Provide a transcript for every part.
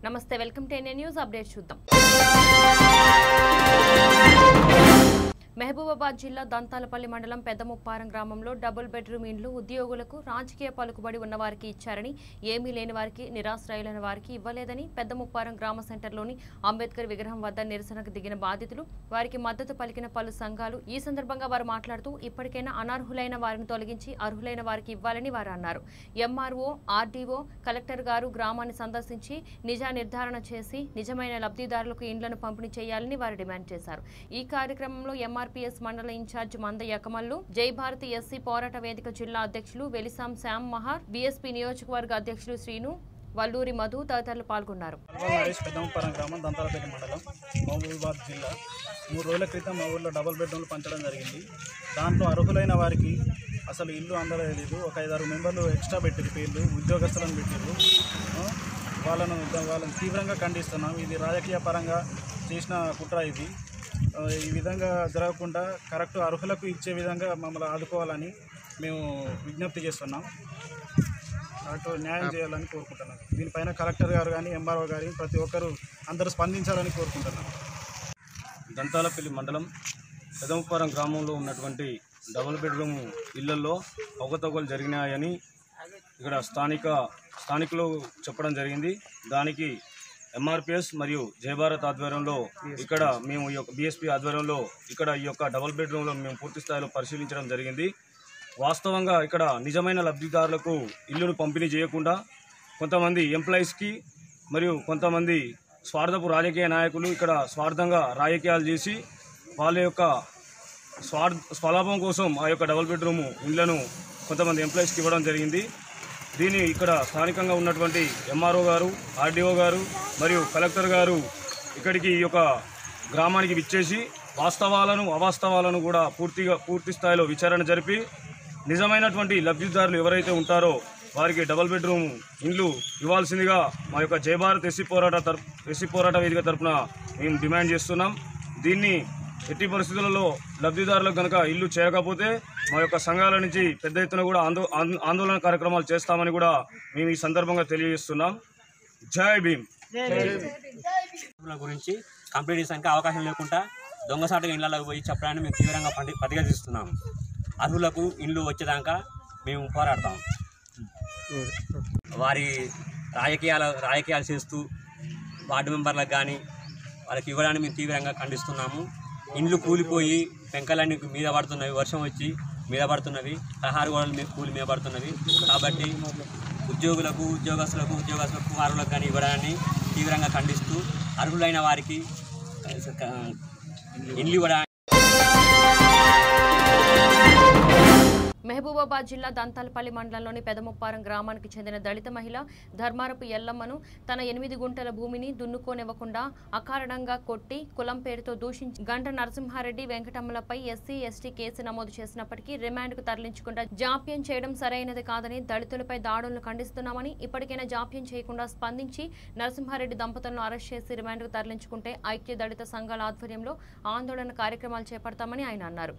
నమస్తే welcome to NA news update చూద్దాం మహబూబాబాద్ జిల్లా దంతాలపల్లి మండలం పెద్దముప్పారం గ్రామంలో డబుల్ బెడ్రూమ్ ఇండ్లు ఉద్యోగులకు రాజకీయ పలుకుబడి ఉన్న వారికి ఇచ్చారని ఏమీ లేని వారికి నిరాశ్రయులైన వారికి ఇవ్వలేదని పెద్దముప్పారం గ్రామ సెంటర్లోని అంబేద్కర్ విగ్రహం వద్ద నిరసనకు దిగిన బాధితులు వారికి మద్దతు పలికిన పలు సంఘాలు ఈ సందర్భంగా వారు మాట్లాడుతూ ఇప్పటికైనా అనర్హులైన వారిని తొలగించి అర్హులైన వారికి ఇవ్వాలని వారు అన్నారు ఎంఆర్ఓ ఆర్డీఓ కలెక్టర్ గారు గ్రామాన్ని సందర్శించి నిజా నిర్ధారణ చేసి నిజమైన లబ్ధిదారులకు ఇండ్లను పంపిణీ చేయాలని వారు డిమాండ్ చేశారు ఈ కార్యక్రమంలో ఎంఆర్పీఎస్ మండల ఇన్ఛార్జ్ మంద యకమల్లు జై భారతి ఎస్సీ పోరాట వేదిక జిల్లా అధ్యక్షులు వెలిసాం శ్యామ్ మహార్ బీఎస్పీ నియోజకవర్గ అధ్యక్షులు శ్రీను వల్లూరి మధు తదితరులు పాల్గొన్నారు అల్వాల్ నరేష్ పెద్దమపురం గ్రామం దంతాలపేట మండలం మహబూబాబాద్ జిల్లా మూడు రోజుల క్రితం మా ఊళ్ళో డబుల్ బెడ్రూమ్లు పంచడం జరిగింది దాంట్లో అర్హులైన వారికి అసలు ఇల్లు అందలేదు ఒక ఐదారు మెంబర్లు ఎక్స్ట్రా పెట్టిరు పేర్లు ఉద్యోగస్తులను పెట్టిరు ఆ, వాళ్ళను వాళ్ళని తీవ్రంగా ఖండిస్తున్నాం ఇది రాజకీయ పరంగా చేసిన కుట్ర ఇది ఆ, ఈ విధంగా జరగకుండా కరెక్ట్ అర్హులకు ఇచ్చే విధంగా మమ్మల్ని ఆదుకోవాలని మేము విజ్ఞప్తి చేస్తున్నాం కరెక్ట్ న్యాయం చేయాలని కోరుకుంటున్నాను దీనిపైన కలెక్టర్ గారు కానీ ఎంఆర్ఓ గారి ప్రతి ఒక్కరూ అందరూ స్పందించాలని కోరుకుంటున్నాను దంతాలపల్లి మండలం పెదముపారం గ్రామంలో ఉన్నటువంటి డబుల్ బెడ్రూమ్ ఇళ్లలో అవకతవకలు జరిగినాయని ఇక్కడ స్థానిక స్థానికులు చెప్పడం జరిగింది దానికి ఎంఆర్పిఎస్ మరియు జయభారత్ ఆధ్వర్యంలో ఇక్కడ మేము ఈ యొక్క బీఎస్పీ ఆధ్వర్యంలో ఇక్కడ ఈ యొక్క డబుల్ బెడ్రూమ్లో మేము పూర్తి స్థాయిలో పరిశీలించడం జరిగింది వాస్తవంగా ఇక్కడ నిజమైన లబ్ధిదారులకు ఇల్లును పంపిణీ చేయకుండా కొంతమంది ఎంప్లాయీస్కి మరియు కొంతమంది స్వార్థపు రాజకీయ నాయకులు ఇక్కడ స్వార్థంగా రాజకీయాలు చేసి వాళ్ళ యొక్క స్వార్ స్వలాభం కోసం ఆ యొక్క డబుల్ బెడ్రూమ్ ఇండ్లను కొంతమంది ఎంప్లాయీస్కి ఇవ్వడం జరిగింది దీన్ని ఇక్కడ స్థానికంగా ఉన్నటువంటి ఎంఆర్ఓ గారు ఆర్డీఓ గారు మరియు కలెక్టర్ గారు ఇక్కడికి ఈ యొక్క గ్రామానికి విచ్చేసి వాస్తవాలను అవాస్తవాలను కూడా పూర్తిగా పూర్తి స్థాయిలో విచారణ జరిపి నిజమైనటువంటి లబ్ధిదారులు ఎవరైతే ఉంటారో వారికి డబుల్ బెడ్రూమ్ ఇండ్లు ఇవ్వాల్సిందిగా మా యొక్క జయభారత్ ఎస్సీ పోరాట తరపు ఎస్సీ పోరాట వేదిక తరపున మేము డిమాండ్ చేస్తున్నాం దీన్ని ఎట్టి పరిస్థితులలో లబ్ధిదారులకు కనుక ఇల్లు చేరకపోతే మా యొక్క సంఘాల నుంచి పెద్ద ఎత్తున కూడా ఆందో ఆంద- ఆందోళన కార్యక్రమాలు చేస్తామని కూడా మేము ఈ సందర్భంగా తెలియజేస్తున్నాం జై భీమ్ ల గురించి కంప్లీట్ చేయడానికి అవకాశం లేకుండా దొంగసాటుగా ఇళ్లకు పోయి చెప్పడాన్ని మేము తీవ్రంగా పటి ప్రతిఘటిస్తున్నాం అర్హులకు ఇండ్లు వచ్చేదాకా మేము పోరాడతాం వారి రాజకీయాల రాజకీయాలు చేస్తూ వార్డు మెంబర్లకు కానీ వాళ్ళకి ఇవ్వడానికి మేము తీవ్రంగా ఖండిస్తున్నాము ఇండ్లు కూలిపోయి పెంకలన్నీ మీద పడుతున్నవి వర్షం వచ్చి మీద పడుతున్నవి పదహారు గోడలు మీద కూలి మీద పడుతున్నవి కాబట్టి ఉద్యోగులకు ఉద్యోగస్తులకు ఉద్యోగస్తులకు అర్హులకు కానీ ఇవ్వడాన్ని తీవ్రంగా ఖండిస్తూ అర్హులైన వారికి ఆ, ఇండ్లు ఇవ్వడానికి మహబూబాబాద్ జిల్లా దంతాలపల్లి మండలంలోని పెదముప్పారం గ్రామానికి చెందిన దళిత మహిళ ధర్మారపు ఎల్లమ్మను తన ఎనిమిది గుంటల భూమిని దున్నుకోనివ్వకుండా అకారణంగా కొట్టి కులం పేరుతో దూషించి గంట నరసింహారెడ్డి వెంకటమ్మలపై ఎస్సీ ఎస్టీ కేసు నమోదు చేసినప్పటికీ రిమాండ్కు తరలించకుండా జాప్యం చేయడం సరైనది కాదని దళితులపై దాడులను ఖండిస్తున్నామని ఇప్పటికైనా జాప్యం చేయకుండా స్పందించి నరసింహారెడ్డి దంపతులను అరెస్ట్ చేసి రిమాండ్కు తరలించుకుంటే ఐక్య దళిత సంఘాల ఆధ్వర్యంలో ఆందోళన కార్యక్రమాలు చేపడతామని ఆయన అన్నారు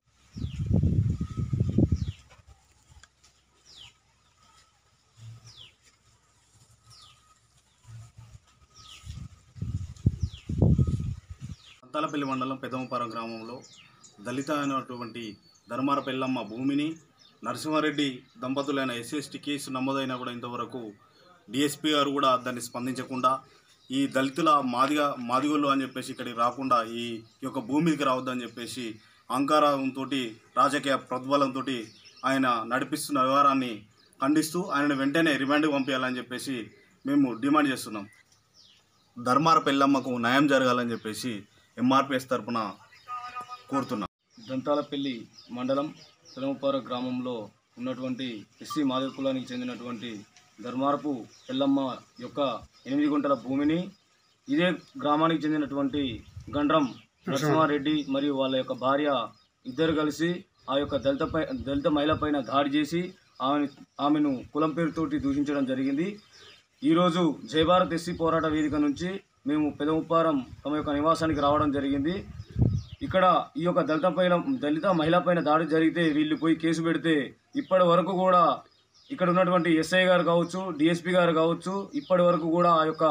అంతాలపల్లి మండలం పెద్దమపారం గ్రామంలో దళిత అయినటువంటి ధర్మార పెల్లమ్మ భూమిని నరసింహారెడ్డి దంపతులైన ఎస్ఎస్టీ కేసు నమోదైనా కూడా ఇంతవరకు డిఎస్పీ గారు కూడా దాన్ని స్పందించకుండా ఈ దళితుల మాదిగా మాదిగోళ్ళు అని చెప్పేసి ఇక్కడికి రాకుండా ఈ యొక్క భూమికి రావద్దని చెప్పేసి అహంకారంతో రాజకీయ ప్రతిఫలంతో ఆయన నడిపిస్తున్న వ్యవహారాన్ని ఖండిస్తూ ఆయన వెంటనే రిమాండ్కి పంపించాలని చెప్పేసి మేము డిమాండ్ చేస్తున్నాం ధర్మార పెళ్ళమ్మకు న్యాయం జరగాలని చెప్పేసి ఎంఆర్పిఎస్ తరపున కోరుతున్నాం దంతాలపల్లి మండలం తిరుమపార గ్రామంలో ఉన్నటువంటి ఎస్సీ మాదిగ కులానికి చెందినటువంటి ధర్మారపు ఎల్లమ్మ యొక్క ఎనిమిది గుంటల భూమిని ఇదే గ్రామానికి చెందినటువంటి గండ్రం నరసింహారెడ్డి మరియు వాళ్ళ యొక్క భార్య ఇద్దరు కలిసి ఆ యొక్క దళిత పై దళిత మహిళ పైన దాడి చేసి ఆమె ఆమెను కులం పేరుతోటి దూషించడం జరిగింది ఈరోజు జయభారత్ ఎస్సీ పోరాట వేదిక నుంచి మేము పెదముప్పారం తమ యొక్క నివాసానికి రావడం జరిగింది ఇక్కడ ఈ యొక్క దళిత పైన దళిత మహిళ పైన దాడి జరిగితే వీళ్ళు పోయి కేసు పెడితే ఇప్పటి వరకు కూడా ఇక్కడ ఉన్నటువంటి ఎస్ఐ గారు కావచ్చు డిఎస్పీ గారు కావచ్చు ఇప్పటి వరకు కూడా ఆ యొక్క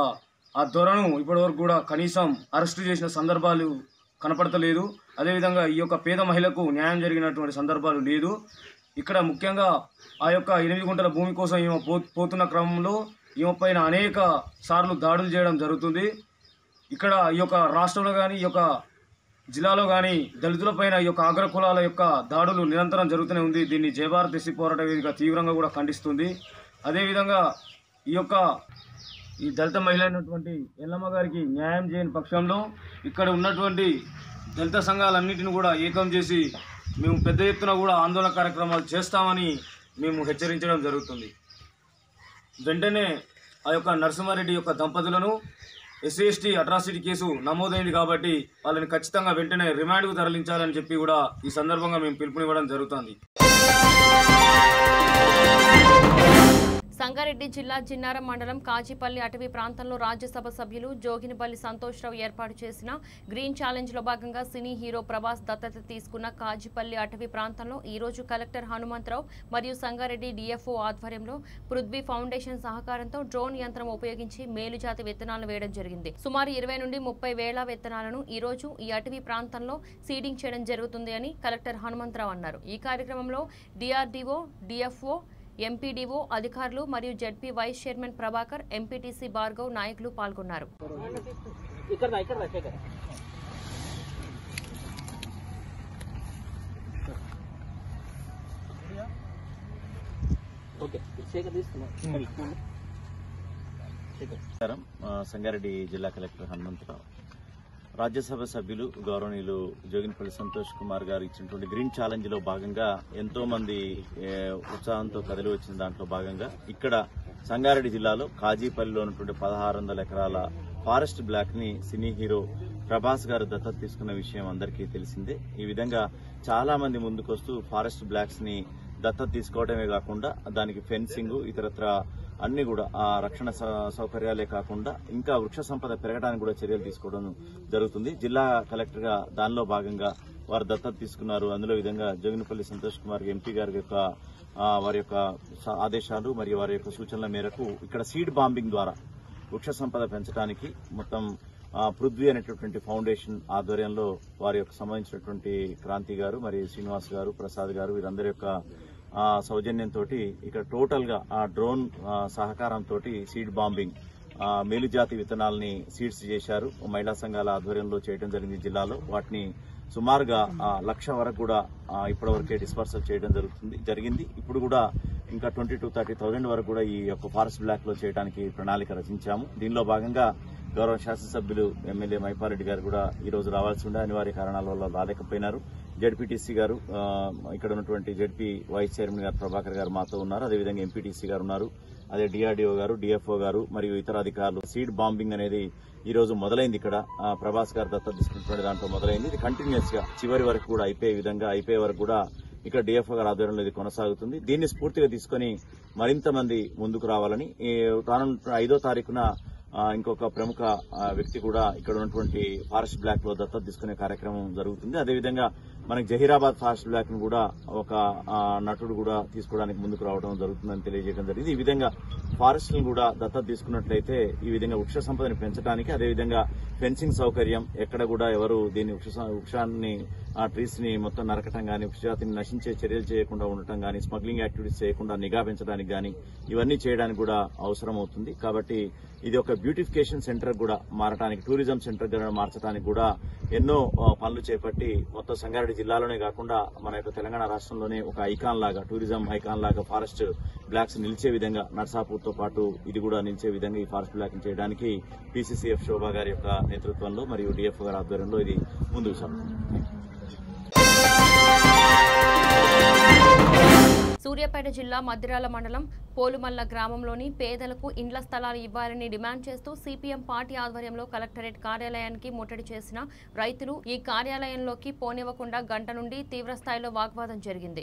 ఆ దొరను ఇప్పటివరకు కూడా కనీసం అరెస్టు చేసిన సందర్భాలు కనపడతలేదు అదేవిధంగా ఈ యొక్క పేద మహిళకు న్యాయం జరిగినటువంటి సందర్భాలు లేదు ఇక్కడ ముఖ్యంగా ఆ యొక్క ఎనిమిది గుంటల భూమి కోసం ఈమె పో పోతున్న క్రమంలో ఈమె పైన అనేక సార్లు దాడులు చేయడం జరుగుతుంది ఇక్కడ ఈ యొక్క రాష్ట్రంలో కానీ ఈ యొక్క జిల్లాలో కానీ దళితులపైన ఈ యొక్క అగ్ర కులాల యొక్క దాడులు నిరంతరం జరుగుతూనే ఉంది దీన్ని జయభారత్ ఎస్సీ పోరాట వేదిక తీవ్రంగా కూడా ఖండిస్తుంది అదేవిధంగా ఈ యొక్క ఈ దళిత మహిళ అయినటువంటి ఎల్లమ్మ గారికి న్యాయం చేయని పక్షంలో ఇక్కడ ఉన్నటువంటి దళిత సంఘాలన్నింటిని కూడా ఏకం చేసి మేము పెద్ద ఎత్తున కూడా ఆందోళన కార్యక్రమాలు చేస్తామని మేము హెచ్చరించడం జరుగుతుంది వెంటనే ఆ యొక్క నరసింహారెడ్డి యొక్క దంపతులను ఎస్సీ ఎస్టీ అట్రాసిటీ కేసు నమోదైంది కాబట్టి వాళ్ళని ఖచ్చితంగా వెంటనే రిమాండ్కు తరలించాలని చెప్పి కూడా ఈ సందర్భంగా మేము పిలుపునివ్వడం జరుగుతుంది సంగారెడ్డి జిల్లా జిన్నారం మండలం కాజీపల్లి అటవీ ప్రాంతంలో రాజ్యసభ సభ్యులు జోగినిపల్లి సంతోష్రావు ఏర్పాటు చేసిన గ్రీన్ ఛాలెంజ్ లో భాగంగా సినీ హీరో ప్రభాస్ దత్తత తీసుకున్న కాజీపల్లి అటవీ ప్రాంతంలో ఈ రోజు కలెక్టర్ హనుమంతరావు మరియు సంగారెడ్డి డిఎఫ్ఓ ఆధ్వర్యంలో పృథ్వీ ఫౌండేషన్ సహకారంతో డ్రోన్ యంత్రం ఉపయోగించి మేలుజాతి విత్తనాలను వేయడం జరిగింది సుమారు ఇరవై నుండి ముప్పై వేల విత్తనాలను ఈ రోజు ఈ అటవీ ప్రాంతంలో సీడింగ్ చేయడం జరుగుతుంది అని కలెక్టర్ హనుమంతరావు అన్నారు ఈ కార్యక్రమంలో డిఆర్డీఓ డిఎఫ్ఓ ఎంపీడీఓ అధికారులు మరియు ZP vice chairman Prabhakar MPTC Bhargav నాయకులు పాల్గొన్నారు నమస్కారం ఆ, సంగారెడ్డి జిల్లా కలెక్టర్ హనుమంతరావు రాజ్యసభ సభ్యులు గౌరవనీయులు జోగినపల్లి సంతోష్ కుమార్ గారు ఇచ్చినటువంటి గ్రీన్ ఛాలెంజ్ లో భాగంగా ఎంతో మంది ఏ, ఉత్సాహంతో కదిలి వచ్చిన దాంట్లో భాగంగా ఇక్కడ సంగారెడ్డి జిల్లాలో కాజీపల్లిలో ఉన్నటువంటి పదహారు వందల ఎకరాల ఫారెస్ట్ బ్లాక్ ని సినీ హీరో ప్రభాస్ గారు దత్తత తీసుకున్న విషయం అందరికీ తెలిసిందే ఈ విధంగా చాలా మంది ముందుకొస్తూ ఫారెస్ట్ బ్లాక్స్ ని దత్తత తీసుకోవడమే కాకుండా దానికి ఫెన్సింగ్ ఇతరత్ర అన్ని కూడా ఆ రక్షణ స- సౌకర్యాలే కాకుండా ఇంకా వృక్ష సంపద పెరగడానికి కూడా చర్యలు తీసుకోవడం జరుగుతుంది జిల్లా కలెక్టర్ గా దానిలో భాగంగా వారు దత్తత తీసుకున్నారు అందులో విధంగా జోగినపల్లి సంతోష్ కుమార్ ఎంపీ గారి యొక్క ఆ, వారి యొక్క స- ఆదేశాలు మరియు వారి యొక్క సూచనల మేరకు ఇక్కడ సీడ్ బాంబింగ్ ద్వారా వృక్ష సంపద పెంచడానికి మొత్తం ఆ, పృథ్వీ అనేటటువంటి ఫౌండేషన్ ఆధ్వర్యంలో వారి యొక్క సంబంధించినటువంటి క్రాంతి గారు మరియు శ్రీనివాస్ గారు ప్రసాద్ గారు వీరందరి యొక్క ఆ, సౌజన్యంతో ఇక్కడ టోటల్ గా ఆ డ్రోన్ ఆ, సహకారంతో సీడ్ బాంబింగ్ ఆ, మేలుజాతి విత్తనాలని సీడ్స్ చేశారు మహిళా సంఘాల ఆధ్వర్యంలో చేయడం జరిగింది జిల్లాలో వాటిని సుమారుగా ఆ, లక్ష వరకు కూడా ఆ, ఇప్పటివరకే డిస్పర్సల్ చేయడం జరుగుతుంది జరిగింది ఇప్పుడు కూడా ఇంకా ట్వంటీ టు థర్టీ థౌజండ్ వరకు కూడా ఈ యొక్క ఫారెస్ట్ బ్లాక్ లో చేయడానికి ప్రణాళిక రచించాము దీనిలో భాగంగా గౌరవ శాసనసభ్యులు ఎమ్మెల్యే మైపారెడ్డి గారు కూడా ఈ రోజు రావాల్సి ఉండే అనివార్య కారణాల వల్ల రాలేకపోయినారు జడ్పీటీసీ గారు ఆ, ఇక్కడ ఉన్నటువంటి జడ్పీ వైస్ చైర్మన్ గారు ప్రభాకర్ గారు మాతో ఉన్నారు అదేవిధంగా ఎంపీటీసీ గారు ఉన్నారు అదే డిఆర్డీఓ గారు డిఎఫ్ఓ గారు మరియు ఇతర అధికారులు సీడ్ బాంబింగ్ అనేది ఈ రోజు మొదలైంది ఇక్కడ ఆ, ప్రభాస్ గారు దత్తత తీసుకున్నటువంటి దాంట్లో మొదలైంది ఇది కంటిన్యూస్ గా చివరి వరకు కూడా అయిపోయే విధంగా అయిపోయే వరకు కూడా ఇక్కడ డిఎఫ్ఓ గారి ఆధ్వర్యంలో ఇది కొనసాగుతుంది దీన్ని స్ఫూర్తిగా తీసుకొని మరింత మంది ముందుకు రావాలని ఈ రానున్న ఐదో తారీఖున ఆ, ఇంకొక ప్రముఖ ఆ, వ్యక్తి కూడా ఇక్కడ ఉన్నటువంటి ఫారెస్ట్ బ్లాక్ లో దత్తత తీసుకునే కార్యక్రమం జరుగుతుంది అదేవిధంగా మనకి జహీరాబాద్ ఫారెస్ట్ బ్లాక్ ను కూడా ఒక ఆ, నటుడు కూడా తీసుకోవడానికి ముందుకు రావడం జరుగుతుందని తెలియజేయడం జరిగింది ఈ విధంగా ఫారెస్ట్ ను కూడా దత్తత తీసుకున్నట్లయితే ఈ విధంగా వృక్ష సంపదని పెంచడానికి అదేవిధంగా ఫెన్సింగ్ సౌకర్యం ఎక్కడ కూడా ఎవరు దీన్ని వృక్ష స- వృక్షాన్ని ఆ ట్రీస్ ని మొత్తం నరకటం గానీ వృక్షజాతిని నశించే చర్యలు చేయకుండా ఉండటం గానీ స్మగ్లింగ్ యాక్టివిటీస్ చేయకుండా నిఘా పెంచడానికి గానీ ఇవన్నీ చేయడానికి కూడా అవసరం అవుతుంది కాబట్టి ఇది ఒక బ్యూటిఫికేషన్ సెంటర్ కూడా మారడానికి టూరిజం సెంటర్ గా మార్చడానికి కూడా ఎన్నో ఆ, పనులు చేపట్టి మొత్తం సంగారెడ్డి జిల్లాలోనే కాకుండా మన యొక్క తెలంగాణ రాష్ట్రంలోనే ఒక ఐకాన్ లాగా టూరిజం ఐకాన్ లాగా ఫారెస్ట్ బ్లాక్స్ నిలిచే విధంగా నర్సాపూర్ తో పాటు ఇది కూడా నిలిచే విధంగా ఈ ఫారెస్ట్ బ్లాక్ చేయడానికి పీసీసీఎఫ్ శోభా గారి యొక్క నేతృత్వంలో మరియు డిఎఫ్ గారి ఆధ్వర్యంలో ఇది ముందుకు సాగుతుంది సూర్యాపేట జిల్లా మద్దిరాల మండలం పోలుమల్ల గ్రామంలోని పేదలకు ఇండ్ల స్థలాలు ఇవ్వాలని డిమాండ్ చేస్తూ సిపిఎం పార్టీ ఆధ్వర్యంలో కలెక్టరేట్ కార్యాలయానికి ముట్టడి చేసిన రైతులు ఈ కార్యాలయంలోకి పోనివ్వకుండా గంట నుండి తీవ్రస్థాయిలో వాగ్వాదం జరిగింది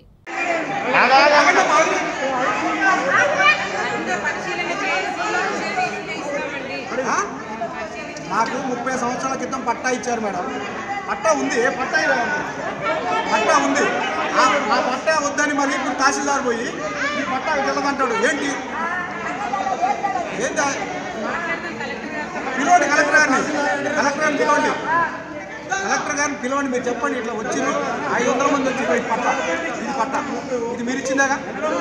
మాకు ముప్పై సంవత్సరాల క్రితం పట్టా ఇచ్చారు మేడం పట్టా ఉంది ఏ పట్టా ఇవ్వండి. పట్టా ఉంది ఆ ఆ పట్టా వద్దని మరి ఇప్పుడు తహసీల్దార్ పోయి ఈ పట్టా వెళ్ళదంటాడు ఏంటి ఏంటి ఆ- పిలవండి కలెక్టర్ గారిని కలెక్టర్ గారిని పిలవండి కలెక్టర్ గారిని పిలవండి మీరు చెప్పండి ఇట్లా వచ్చింది ఐదు వందల మంది వచ్చి ఇది పట్ట ఇది పట్ట ఇది మీరు ఇచ్చిందాగా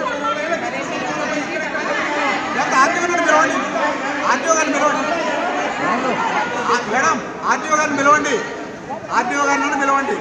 లేకపోతే ఆర్టీఓ గారిని పిలవండి ఆర్టీఓ గారిని పిలవండి ఆ, మేడం ఆర్టీఓ గారిని పిలవండి ఆర్టీఓ గారిని పిలవండి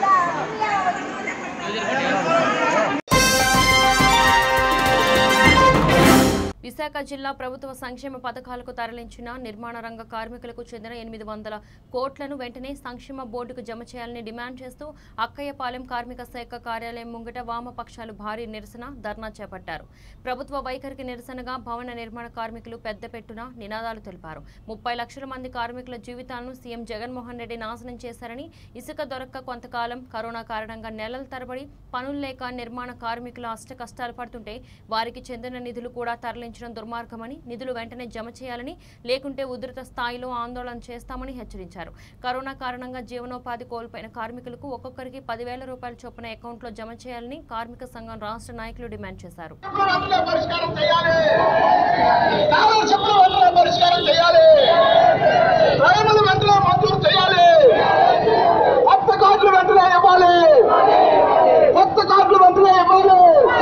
విశాఖ జిల్లా ప్రభుత్వ సంక్షేమ పథకాలకు తరలించిన నిర్మాణ రంగ కార్మికులకు చెందిన ఎనిమిది వందల కోట్లను వెంటనే సంక్షేమ బోర్డుకు జమ చేయాలని డిమాండ్ చేస్తూ అక్కయ్యపాలెం కార్మిక శాఖ కార్యాలయం ముంగిట వామపక్షాలు భారీ నిరసన ధర్నా చేపట్టారు ప్రభుత్వ వైఖరికి నిరసనగా భవన నిర్మాణ కార్మికులు పెద్దపెట్టున నినాదాలు తెలిపారు ముప్పై లక్షల మంది కార్మికుల జీవితాలను సీఎం జగన్మోహన్ రెడ్డి నాశనం చేశారని ఇసుక దొరక్క కొంతకాలం కరోనా కారణంగా నెలల తరబడి పనులు లేక నిర్మాణ కార్మికులు అష్ట కష్టాలు పడుతుంటే వారికి చెందిన నిధులు కూడా తరలించడం దుర్మార్గమని నిధులు వెంటనే జమ చేయాలని లేకుంటే ఉధృత స్థాయిలో ఆందోళన చేస్తామని హెచ్చరించారు కరోనా కారణంగా జీవనోపాధి కోల్పోయిన కార్మికులకు ఒక్కొక్కరికి పదివేల రూపాయల చొప్పున అకౌంట్లో జమ చేయాలని కార్మిక సంఘం రాష్ట్ర నాయకులు డిమాండ్ చేశారు వెంటనే పరిష్కారం చేయాలి స్కాలర్షిప్లు వెంటనే పరిష్కారం చేయాలి రైతులు వెంటనే మంజూరు చేయాలి కొత్త కార్డులు వెంటనే ఇవ్వాలి కొత్త కార్డులు వెంటనే ఇవ్వాలి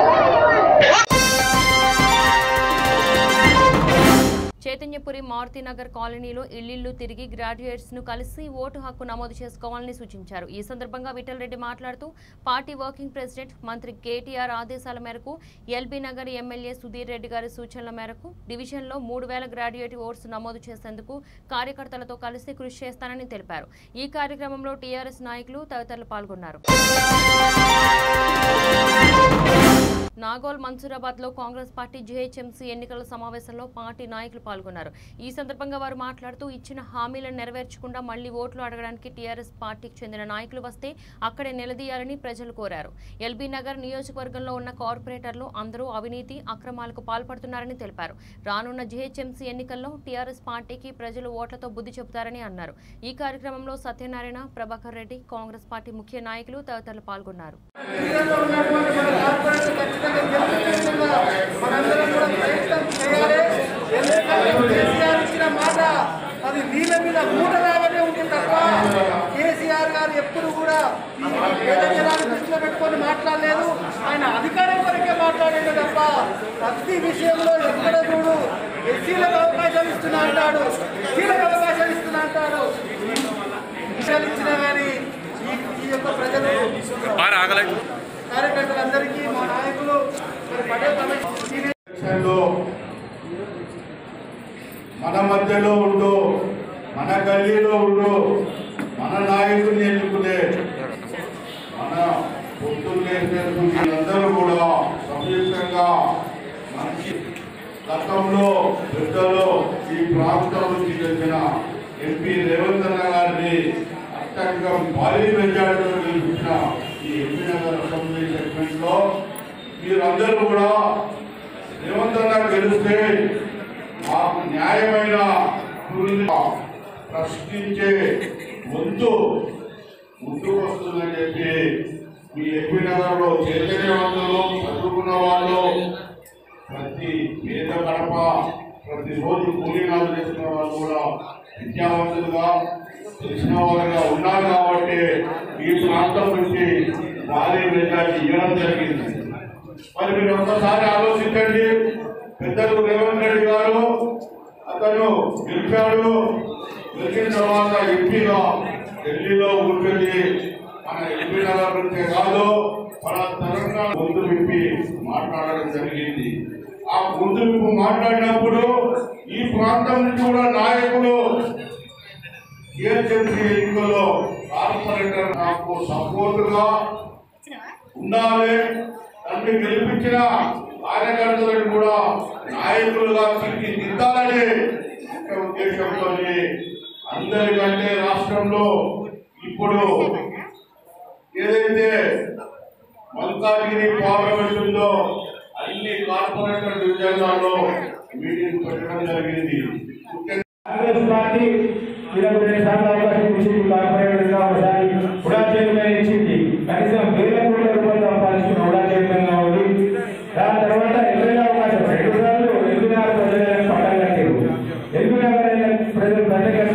చైతన్యపురి మారుతినగర్ కాలనీలో ఇల్లిల్లు తిరిగి గ్రాడ్యుయేట్స్ ను కలిసి ఓటు హక్కు నమోదు చేసుకోవాలని సూచించారు ఈ సందర్భంగా విఠల్ రెడ్డి మాట్లాడుతూ పార్టీ వర్కింగ్ ప్రెసిడెంట్ మంత్రి కేటీఆర్ ఆదేశాల మేరకు ఎల్బీ నగర్ ఎమ్మెల్యే సుధీర్ రెడ్డి గారి సూచనల మేరకు డివిజన్లో మూడు వేల గ్రాడ్యుయేట్ ఓట్స్ నమోదు చేసేందుకు కార్యకర్తలతో కలిసి కృషి చేస్తానని తెలిపారు ఈ కార్యక్రమంలో టీఆర్ఎస్ నాయకులు తదితరులు పాల్గొన్నారు నాగోల్ మన్సూరాబాద్ లో కాంగ్రెస్ పార్టీ జీహెచ్ఎంసీ ఎన్నికల సమావేశంలో పార్టీ నాయకులు పాల్గొన్నారు ఈ సందర్భంగా వారు మాట్లాడుతూ ఇచ్చిన హామీలను నెరవేర్చకుండా మళ్లీ ఓట్లు అడగడానికి టీఆర్ఎస్ పార్టీకి చెందిన నాయకులు వస్తే అక్కడే నిలదీయాలని ప్రజలు కోరారు ఎల్బీ నగర్ నియోజకవర్గంలో ఉన్న కార్పొరేటర్లు అందరూ అవినీతి అక్రమాలకు పాల్పడుతున్నారని తెలిపారు రానున్న జీహెచ్ఎంసీ ఎన్నికల్లో టీఆర్ఎస్ పార్టీకి ప్రజలు ఓట్లతో బుద్ధి చెబుతారని అన్నారు ఈ కార్యక్రమంలో సత్యనారాయణ ప్రభాకర్ రెడ్డి కాంగ్రెస్ పార్టీ ముఖ్య నాయకులు తదితరులు పాల్గొన్నారు మనందరం కూడా ప్రయత్నం చేయాలి ఎందుకంటే కేసీఆర్ ఇచ్చిన మాట అది నీళ్ళ మీద మూటలాగానే ఉంది తప్ప కేసీఆర్ గారు ఎప్పుడు కూడా ఈ పేద జనాన్ని దృష్టిలో పెట్టుకొని మాట్లాడలేదు ఆయన అధికారం కొరకే మాట్లాడేది తప్ప ప్రతి విషయంలో ఎక్కడ చూడు ఎస్సీలకు అవకాశం ఇస్తున్నా అంటాడు ఎస్సీలకు అవకాశం ఇస్తున్నా అంటాడు విషయాలు ఇచ్చినా కానీ ఈ ఈ యొక్క ప్రజలు కార్యకర్తలందరికీ మా నాయకులు మరి పటేల్ రమేష్ సీనియర్ ఎలక్షన్లో మన మధ్యలో ఉండు మన గల్లీలో ఉండు మన నాయకుల్ని ఎన్నుకునే మన పొత్తులు అందరూ కూడా సంయుక్తంగా మంచి గతంలో పెద్దలో ఈ ప్రాంతం నుంచి చెందిన ఎంపీ రేవంత్ అన్న గారిని అత్యంత భారీ మెజార్టీలో గెలిపించిన ఈ ఎంపీ నగర్ అసెంబ్లీ సెగ్మెంట్ లో మీరందరూ కూడా రేవంత్ అన్న గెలిస్తే మాకు న్యాయమైన కూలీని ప్రశ్నించే ముందు ముందుకు వస్తుందని చెప్పి మీ ఎంపీ నగర్లో చైతన్యవంతులు చదువుకున్న వాళ్ళు ప్రతి పేద గడప ప్రతిరోజు కూలీనాలు చేస్తున్న వాళ్ళు కూడా విద్యావంతులుగా తెలిసిన వారుగా ఉన్నారు కాబట్టి ఈ ప్రాంతం నుంచి భారీ మెజార్టీ ఇవ్వడం జరిగింది మరి మీరు ఒక్కసారి ఆలోచించండి పెద్దలు రేవంత్ రెడ్డి గారు అతను గెలిచాడు గెలిచిన తర్వాత ఎంపీగా ఢిల్లీలో ఉంటుంది మన ఎంపీ నగర్ నుంచే కాదు మన తెలంగాణ ముందు విప్పి మాట్లాడడం జరిగింది ఆ ముందు విప్పు మాట్లాడినప్పుడు ఈ ప్రాంతం నుంచి కూడా నాయకులు జిహెచ్ఎంసీ ఎన్నికల్లో కార్పొరేటర్ నాకు సపోర్టుగా ఉండాలి నన్ను గెలిపించిన కార్యకర్తలను కూడా నాయకులుగా తీర్చిదిద్దాలని ముఖ్య ఉద్దేశంతో అందరికంటే రాష్ట్రంలో ఇప్పుడు ఏదైతే మల్కాగిరి పార్లమెంట్ ఉందో అన్ని కార్పొరేటర్ డివిజన్లలో మీటింగ్ పెట్టడం జరిగింది ముఖ్యంగా కాంగ్రెస్ పార్టీ ఇరవై రెండు సార్లు అవకాశం ఇచ్చింది కార్పొరేటర్ గా ఒకసారి ఉడా చైర్మన్ ఇచ్చింది కనీసం వేల కోట్ల రూపాయలు సంపాదించుకున్న ఉడా చైర్మన్ గా ఉంది దాని తర్వాత ఎమ్మెల్యే అవకాశం రెండు సార్లు ఎల్బీ నగర్ ప్రజలకు పట్టాలు కట్టారు ఎల్బీ నగర్ ప్రజలు ప్రజలకు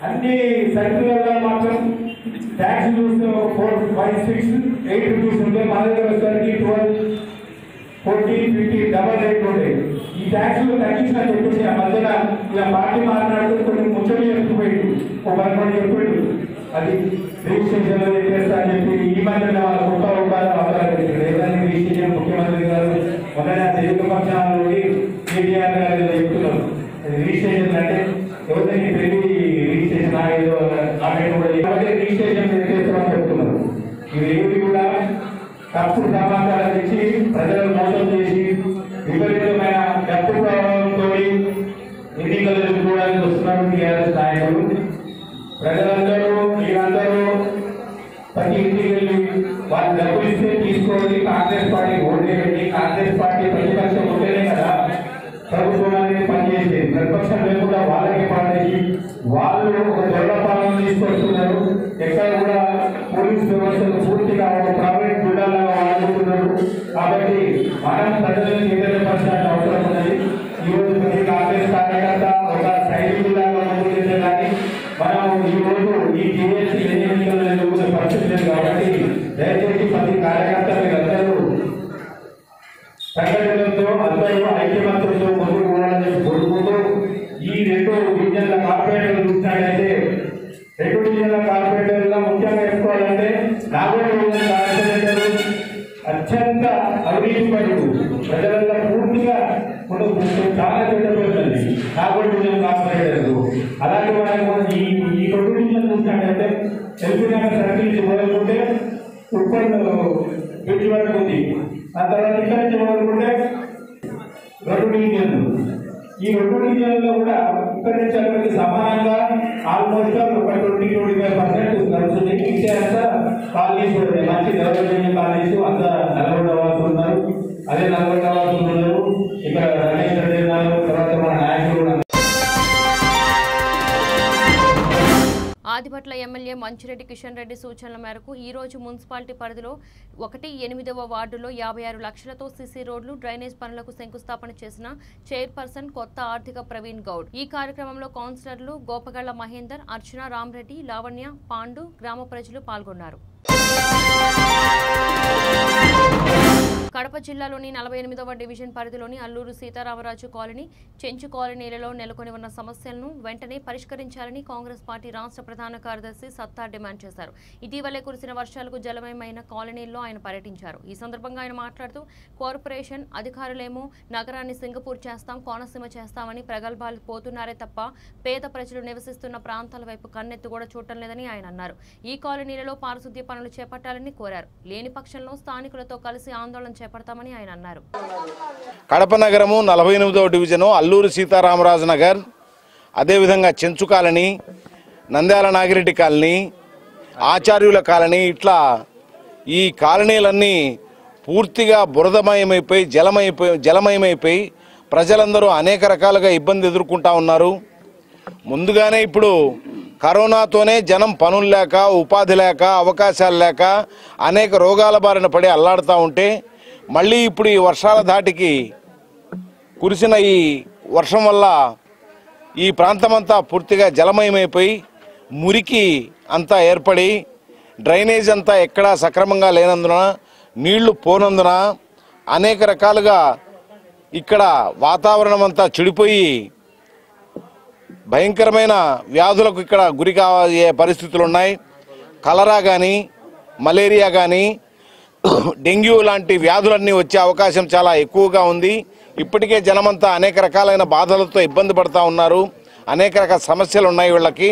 అన్ని సర్కిల్లో మాత్రం ట్యాక్స్ చూస్తే four five six eight rupees ఉంటే మన దగ్గర వచ్చేసరికి twelve fourteen fifteen double rate ఉంటాయి ఈ ట్యాక్స్ తగ్గించిన చెప్పేసి ఆ మధ్యన ఇలా పార్టీ మాట్లాడుతూ కొన్ని ముచ్చట్లు చెప్పుకోలేదు ఒక పదకొండు చెప్పాడు అది రిజిస్ట్రేషన్ లో చేస్తా అని చెప్పి ఈ మధ్యన వాళ్ళ కొత్త రూపాయలు అవసరం ఏదైనా రిజిస్ట్రేషన్ ముఖ్యమంత్రి గారు మొదలైన తెలుగు పక్షాల నుండి కేటీఆర్ గారు ఏదో చెప్తున్నారు అది రిజిస్ట్రేషన్ అంటే ఎవరిని పెళ్లి రిజిస్ట్రేషన్ ఏదో ఆమె కూడా కాబట్టి రిజిస్ట్రేషన్ చేస్తామని చెప్తున్నారు ఇవేవి కూడా తప్పుడు సమాచారం ఇచ్చి ప్రజలను మోసం చేసి విపరీతమైన డబ్బు ప్రభావంతో ఎన్నికలు ఎదుర్కోవడానికి వస్తున్నారు టీఆర్ఎస్ నాయకులు ప్రజలందరూ మీరందరూ ప్రతి ఇంటికి వెళ్ళి వాళ్ళు డబ్బులు ఇస్తే తీసుకోవాలి కాంగ్రెస్ పార్టీ ఓటే పెట్టి కాంగ్రెస్ పార్టీ ప్రతిపక్షం ఉంటేనే కదా ప్రభుత్వం అనేది పనిచేసేది ప్రతిపక్షం లేకుండా వాళ్ళకి పాడేసి వాళ్ళు ఒక దొంగ పాలన తీసుకొస్తున్నారు ఎక్కడ కూడా పోలీస్ వ్యవస్థను పూర్తిగా ఒక ప్రైవేట్ గుండాలాగా వాడుకుంటున్నారు కాబట్టి మనం ప్రజలను చైతన్యపరచాల్సిన అవసరం ఉన్నది ఈ రోజు ప్రతి కాంగ్రెస్ కార్యకర్త ఒక సైనికులాగా ముందుకు చేసే కానీ మనం ఈ రోజు ఈ టీఎస్సీ ఎన్నికల్లో ఎదుర్కొనే పరిస్థితి లేదు కాబట్టి దయచేసి ప్రతి కార్యకర్త మీరందరూ సంఘటనలతో అందరూ ఐక్యమత్యంతో ముందుకు పోవాలని కోరుకుంటూ ఈ రెండు డివిజన్ల కార్పొరేటర్లు చూసినట్లయితే రెండు డివిజన్ల కార్పొరేటర్లో ముఖ్యంగా చెప్పుకోవాలంటే నాగోడ డివిజన్ కార్పొరేటర్ అత్యంత అవినీతి పరుడు ప్రజలంతా పూర్తిగా మనం చాలా చెడ్డ పేరుంది నాగోడ డివిజన్ కార్పొరేటర్ అలాగే మనకు ఈ ఈ రెండు డివిజన్ చూసినట్లయితే ఎల్పీ నగర్ సర్కిల్ నుంచి మొదలుకుంటే ఉప్పల్ బ్రిడ్జ్ వరకు ఉంది ఆ తర్వాత ఇక్కడ నుంచి మొదలుకుంటే రెండు డివిజన్లు ఈ రెండు డివిజన్లో కూడా ఇక్కడ నుంచి అక్కడికి సమానంగా ఆల్మోస్ట్ ఒక ట్వంటీ ట్వంటీ ఫైవ్ పర్సెంట్ నడుస్తుంది ఇచ్చే అంతా కాలనీస్ ఉన్నాయి మంచి డెవలప్మెంట్ కాలనీస్ అంతా నల్గొండ వాసులు ఉన్నారు అదే నల్గొండ వాసులు ఉన్నారు ఇక్కడ రమేష్ రెడ్డి ఉన్నారు తర్వాత మన నాయకులు ఉన్నారు ఆదిపట్ల ఎమ్మెల్యే మంచిరెడ్డి కిషన్ రెడ్డి సూచనల మేరకు ఈ రోజు మున్సిపాలిటీ పరిధిలో ఒకటి ఎనిమిదవ వార్డులో యాభై ఆరు లక్షలతో సిసి రోడ్లు డ్రైనేజ్ పనులకు శంకుస్థాపన చేసిన చైర్పర్సన్ కొత్త ఆర్థిక ప్రవీణ్ గౌడ్ ఈ కార్యక్రమంలో కౌన్సిలర్లు గోపగళ్ల మహేందర్ అర్చన రామరెడ్డి లావణ్య పాండు గ్రామ ప్రజలు పాల్గొన్నారు కడప జిల్లాలోని నలభై ఎనిమిదవ డివిజన్ పరిధిలోని అల్లూరు సీతారామరాజు కాలనీ చెంచు కాలనీలలో నెలకొని ఉన్న సమస్యలను వెంటనే పరిష్కరించాలని కాంగ్రెస్ పార్టీ రాష్ట్ర ప్రధాన కార్యదర్శి సత్తా డిమాండ్ చేశారు ఇటీవలే కురిసిన వర్షాలకు జలమయమైన కాలనీల్లో ఆయన పర్యటించారు ఈ సందర్భంగా ఆయన మాట్లాడుతూ కార్పొరేషన్ అధికారులేమో నగరాన్ని సింగపూర్ చేస్తాం కోనసీమ చేస్తామని ప్రగల్భాలు పోతున్నారే తప్ప పేద ప్రజలు నివసిస్తున్న ప్రాంతాల వైపు కన్నెత్తు కూడా చూడటం లేదని ఆయన అన్నారు ఈ కాలనీలలో పారిశుద్ధ్య పనులు చేపట్టాలని కోరారు లేని పక్షంలో స్థానికులతో కలిసి ఆందోళన చేపడతామని ఆయన అన్నారు కడప నగరము నలభై ఎనిమిదవ డివిజను అల్లూరు సీతారామరాజు నగర్ అదేవిధంగా చెంచు కాలనీ నంద్యాల నాగిరెడ్డి కాలనీ ఆచార్యుల కాలనీ ఇట్లా ఈ కాలనీలన్నీ పూర్తిగా బురదమయమైపోయి జలమైపోయి జలమయమైపోయి ప్రజలందరూ అనేక రకాలుగా ఇబ్బంది ఎదుర్కొంటా ఉన్నారు ముందుగానే ఇప్పుడు కరోనాతోనే జనం పనులు లేక ఉపాధి లేక అవకాశాలు లేక అనేక రోగాల బారిన పడి అల్లాడుతూ ఉంటే మళ్ళీ ఇప్పుడు ఈ వర్షాల ధాటికి కురిసిన ఈ వర్షం వల్ల ఈ ప్రాంతమంతా పూర్తిగా జలమయమైపోయి మురికి అంతా ఏర్పడి డ్రైనేజ్ అంతా ఎక్కడా సక్రమంగా లేనందున నీళ్లు పోనందున అనేక రకాలుగా ఇక్కడ వాతావరణం అంతా చెడిపోయి భయంకరమైన వ్యాధులకు ఇక్కడ గురి కావే పరిస్థితులు ఉన్నాయి కలరా కానీ మలేరియా కానీ డెంగ్యూ లాంటి వ్యాధులన్నీ వచ్చే అవకాశం చాలా ఎక్కువగా ఉంది ఇప్పటికే జనమంతా అనేక రకాలైన బాధలతో ఇబ్బంది పడుతూ ఉన్నారు అనేక రకాల సమస్యలు ఉన్నాయి వీళ్ళకి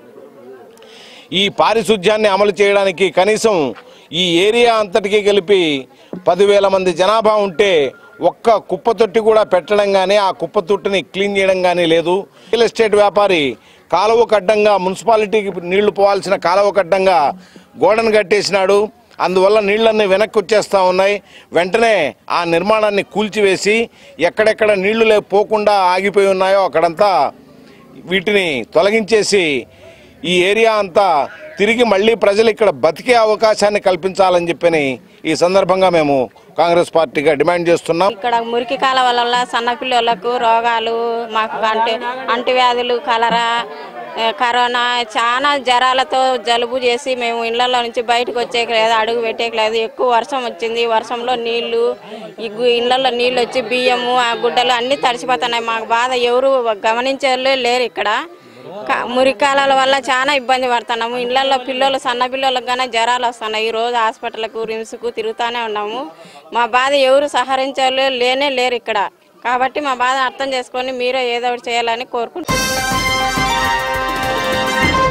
ఈ పారిశుధ్యాన్ని అమలు చేయడానికి కనీసం ఈ ఏరియా అంతటికీ కలిపి పదివేల మంది జనాభా ఉంటే ఒక్క కుప్ప తొట్టి కూడా పెట్టడం కానీ ఆ కుప్ప తొట్టిని క్లీన్ చేయడం కానీ లేదు రియల్ ఎస్టేట్ వ్యాపారి కాలువ కడ్డంగా మున్సిపాలిటీకి నీళ్లు పోవాల్సిన కాలువ కడ్డంగా గోడను కట్టేసినాడు అందువల్ల నీళ్ళన్నీ వెనక్కి వచ్చేస్తూ ఉన్నాయి వెంటనే ఆ నిర్మాణాన్ని కూల్చివేసి ఎక్కడెక్కడ నీళ్లు లే పోకుండా ఆగిపోయి ఉన్నాయో అక్కడంతా వీటిని తొలగించేసి ఈ ఏరియా అంతా తిరిగి మళ్ళీ ప్రజలు ఇక్కడ బతికే అవకాశాన్ని కల్పించాలని చెప్పని ఈ సందర్భంగా మేము కాంగ్రెస్ పార్టీగా డిమాండ్ చేస్తున్నాం ఇక్కడ మురికి కాలువల వల్ల సన్నపిల్లలకు రోగాలు మాకు అంటు అంటువ్యాధులు కలరా ఆ, కరోనా చాలా జ్వరాలతో జలుబు చేసి మేము ఇళ్లలో నుంచి బయటకు వచ్చేయలేదు అడుగు పెట్టేయలేదు ఎక్కువ వర్షం వచ్చింది ఈ వర్షంలో నీళ్లు ఈ గు- ఇళ్లలో నీళ్లు వచ్చి బియ్యము ఆ గుడ్డలు అన్నీ తడిసిపోతున్నాయి మాకు బాధ ఎవరు గమనించే వాళ్ళే లేరు ఇక్కడ క- మురికాలాల వల్ల చాలా ఇబ్బంది పడుతున్నాము ఇళ్లలో పిల్లలు సన్న పిల్లలకు కానీ జ్వరాలు వస్తున్నాయి ఈ రోజు హాస్పిటల్కు రిమ్స్కు తిరుగుతూనే ఉన్నాము మా బాధ ఎవరు సహరించే వాళ్ళు లేనే లేరు ఇక్కడ కాబట్టి మా బాధ అర్థం చేసుకొని మీరే ఏదో ఒకటి చేయాలని కోరుకుంటున్నాం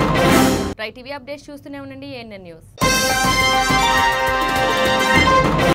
రైట్ టీవీ అప్డేట్స్ చూస్తూనే ఉండండి ఏఎన్ఎన్ న్యూస్